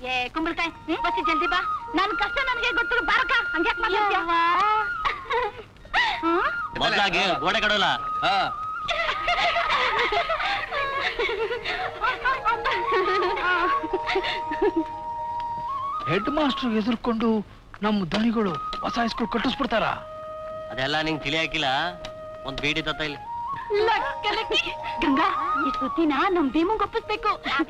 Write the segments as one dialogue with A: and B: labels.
A: ಏ ಕುಂಬಳಕಾಯಿ ಬಸ್ಸಿ ಜಲ್ದಿ ಬಾ ನನ್ ಕಷ್ಟ ನನಗೆ ಗೊತ್ತಿಲ್ಲ ಬಾರಕ ಹಂಗ್ಯಾಕ್ ಮಾತಾಡ್ತೀಯ ಹ್ಮ್?
B: ಮೊದ್ಲಾಗಿ ಗೋಡೆ ಕಡೋಲ್ಲ
C: ಹೆಡ್ ಮಾಸ್ಟರ್ ಎದುರ್ಕೊಂಡು ನಮ್ಮ ದನಿಗಳು ಹೊಸ ಹೈಸ್ಕೂಲ್ ಕಟ್ಟಿಸ್ಬಿಡ್ತಾರ
B: ಅದೆಲ್ಲ ನಿಂಗೆ ತಿಳಿ ಹಾಕಿಲ್ಲ ಒಂದ್ ಬೀಡಿ ತತ್ತ ಇಲ್ಲಿ
A: ಲಕ್ಕಲಕ್ಕಿ. ಗಂಗಾ ಈ ಸುದ್ದಿನ ನಮ್ ಭೀಮಂಗ್ ಒಪ್ಪಿಸ್ಬೇಕು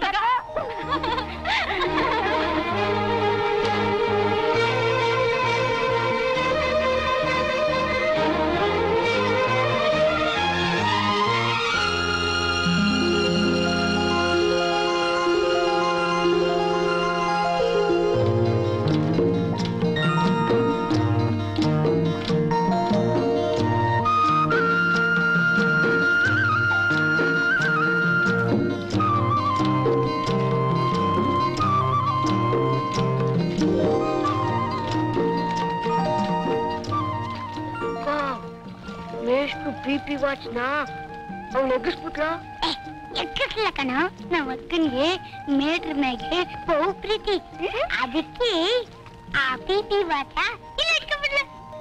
D: ಮೇಷ್ಟು ಬಿ ಪಿ ವಾಚ್ನ ಅವ್ನು ಎಗ್ಗಿಸ್ಬಿಟ್ಲ
E: ಎಕ್ಕಿಸ್ಲ ಕಣ ನಮ್ಮ ಅಕ್ಕನಿಗೆ ಮೇಟ್ರ್ ಮ್ಯಾಗೆ ಬಹು ಪ್ರೀತಿ ಅದಕ್ಕೆ ಆ ಪ್ರೀತಿ ವಾತ ಇಲ್ಲ ಇಟ್ಕೊಂಡ್ಬಿಡ್ಲ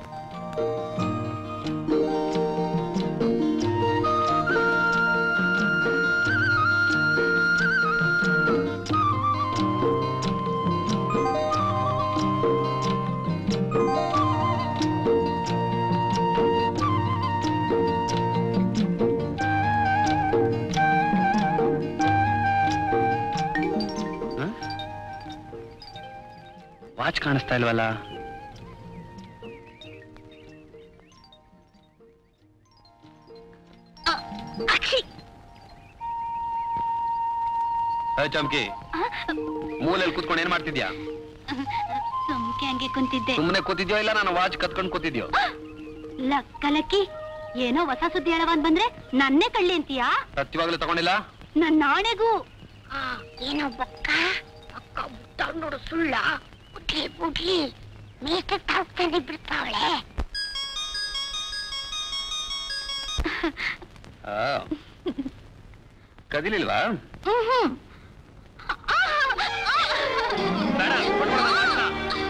C: ವಾಚ್ ಕಾಣಿಸ್ತಾ ಇಲ್ವಲ್ಲ
F: ಚಮ್ಕಿ ಮೂಲೆಯಲ್ಲಿ ಕೂತ್ಕೊಂಡು ಏನ್ ಮಾಡ್ತಿದ್ಯಾ
A: ಸುಮ್ಕೆ ಹಂಗೆ ಕುಂತಿದ್ದೆ
F: ಸುಮ್ಮನೆ ಕೂತಿದ್ಯೋ ಇಲ್ಲ ನಾನು ವಾಚ್ ಕತ್ಕೊಂಡು ಕೂತಿದ್ಯೋ
A: ಲಕ್ಕಲಕ್ಕಿ ಏನೋ ಹೊಸ ಸುದ್ದಿ ಹೇಳವನ್ ಬಂದ್ರೆ ನನ್ನೇ ಕಳ್ಳಿ ಅಂತೀಯಾ
F: ಸತ್ಯವಾಗ್ಲೂ ತಗೊಂಡಿಲ್ಲ
A: ನನ್ ನಾಣೆಗೂ
E: ಏನೋ ಬಕ್ಕ ಅಕ್ಕ ಬುಟ್ಟ ನೋಡು ಸುಳ್ಳ ಬುಡ್ಲಿ ಬುಡ್ಲಿ ಮೇಕೆ ತಾಗ್ತಾನೆ ಬಿಡ್ತಾವಳೆ
F: ಆ. ಕದಿಲಿಲ್ವಾ
A: ಹ್ಮ್
F: ಬೇಡ, ಕೊಟ್ಬಿಡು ನನ್ನ ವಾಚ್ನ.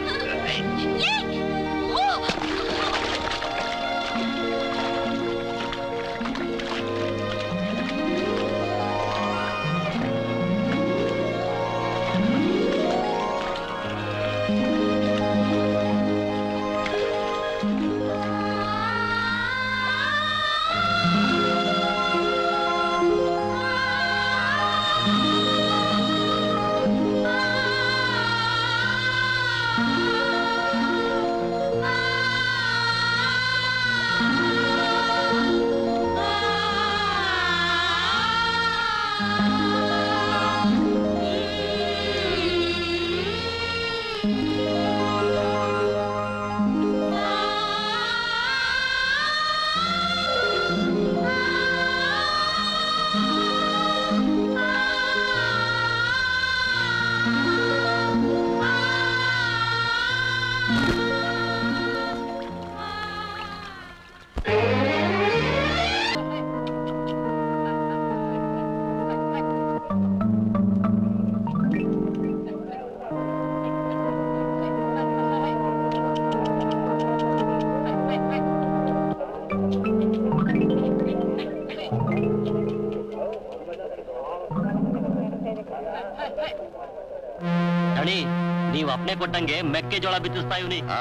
B: ದಣಿ ನೀವ್ ಅಪ್ನೆ ಕೊಟ್ಟಂಗೆ ಮೆಕ್ಕೆಜೋಳ ಬಿತ್ತಿಸ್ತಾ ಇವ್ನಿ
F: ಆ.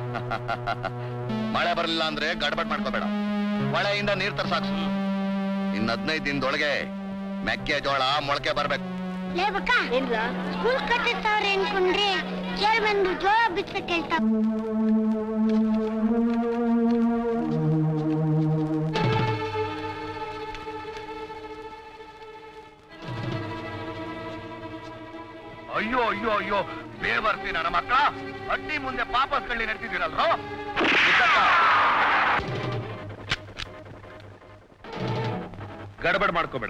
F: ಮಳೆ ಬರಲಿಲ್ಲ ಅಂದ್ರೆ ಗಡ್ಬಡ್ ಮಾಡ್ಕೋಬೇಡ ಮಳೆಯಿಂದ ನೀರ್ ತರ್ಸಾಕ್ಸು ಇನ್ ಹದಿನೈದು ದಿನದೊಳಗೆ ಮೆಕ್ಕೆಜೋಳ ಮೊಳಕೆ ಬರ್ಬೇಕು
E: ಲೇ ಬಕ್ಕ ಸ್ಕೂಲ್ ಕಟ್ಟಿಸ್ತಾವ್ರೆ ಅನ್ಕೊಂಡ್ರೆ ಚೇರ್ಮನ್ ಜೋಳ ಬಿಚ್ಚ ಕೇಳ್ತಾವ
F: ಅಯ್ಯೋ ಅಯ್ಯೋ ಅಯ್ಯೋ ಬೇವರ್ಸಿ ನನ್ನ ಮಕ್ಕಳ ಅಡ್ಡಿ ಮುಂದೆ ಪಾಪಸ್ ಕಳ್ಳಿ ನಡೆಸಿದಿರಲ್ರೋ ಗಡಬಡ್ ಮಾಡ್ಕೋಬೇಡ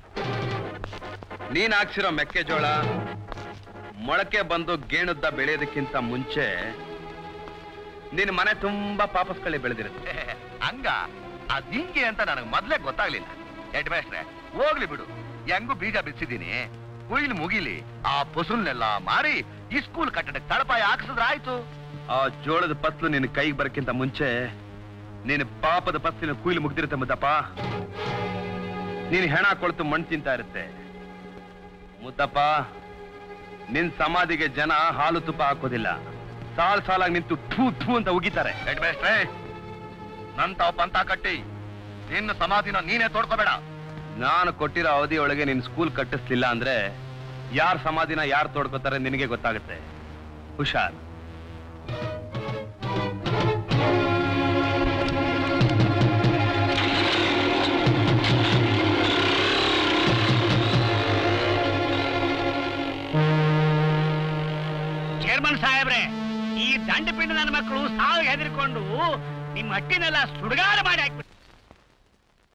F: ನೀನ್ ಹಾಕ್ಸಿರೋ ಮೆಕ್ಕೆಜೋಳ ಮೊಳಕೆ ಬಂದು ಗೇಣುದ್ದ ಬೆಳೆಯೋದಕ್ಕಿಂತ ಮುಂಚೆ ನಿನ್ ಮನೆ ತುಂಬಾ ಪಾಪಸ್ ಕಳ್ಳಿ ಬೆಳೆದಿರುತ್ತೆ ಹಂಗ ಅದ್ ಹಿಂಗೆ ಅಂತ ನನಗೆ ಮೊದ್ಲೇ ಗೊತ್ತಾಗ್ಲಿಲ್ಲ ಹೆಡ್ ಮೇಸ್ಟ್ರೆ ಹೋಗ್ಲಿ ಬಿಡು ಹೆಂಗು ಬೀಜ ಬಿಚ್ಚಿದೀನಿ ಕುಯ್ಲು ಮುಗಿಲಿ ಆ ಪಸುಲ್ನೆಲ್ಲ ಮಾರಿ ಈ ಸ್ಕೂಲ್ ಕಟ್ಟಡಕ್ಕೆ ತಳಪಾಯ ಹಾಕ್ಸಿದ್ರೆ ಆಯ್ತು ಆ ಜೋಳದ ಪತ್ಲು ನಿನ್ನ ಕೈಗೆ ಬರಕ್ಕಿಂತ ಮುಂಚೆ ನೀನು ಪಾಪದ ಪಸ್ಲಿನ ಕುಯ್ಲು ಮುಗ್ದಿರುತ್ತೆ ಮುದ್ದಪ್ಪ ನೀನು ಹೆಣ ಕೊಳ್ತು ಮಣ್ಣು ತಿಂತಾ ಇರುತ್ತೆ ಮುದ್ದಪ್ಪ ನಿನ್ ಸಮಾಧಿಗೆ ಜನ ಹಾಲು ತುಪ್ಪ ಹಾಕೋದಿಲ್ಲ ಸಾಲ್ ಸಾಲಾಗಿ ನಿಂತು ಥೂ ಥೂ ಅಂತ ಉಗಿತಾರೆ ನಂತ ಪಂತ ಕಟ್ಟಿ ನಿನ್ನ ಸಮಾಧಿನ ನೀನೇ ತೋಡ್ಕೋಬೇಡ ನಾನು ಕೊಟ್ಟಿರೋ ಅವಧಿಯೊಳಗೆ ನಿನ್ ಸ್ಕೂಲ್ ಕಟ್ಟಿಸ್ಲಿಲ್ಲ ಅಂದ್ರೆ ಯಾರ ಸಮಾಧಿನ ಯಾರು ತೋಡ್ಕೋತಾರೆ ನಿನಗೆ ಗೊತ್ತಾಗುತ್ತೆ ಹುಷಾರ್
C: ಚೇರ್ಮನ್ ಸಾಹೇಬ್ರೆ ಈ ದಂಡ ಪಿಂಡ ನನ್ನ ಮಕ್ಕಳು ಸಾವು ಹೆದರ್ಕೊಂಡು ನಿಮ್ಮ ಹಟ್ಟಿನೆಲ್ಲ ಸುಡುಗಾರ ಮಾಡಿ ಹಾಕ್ಬಿಟ್ಟು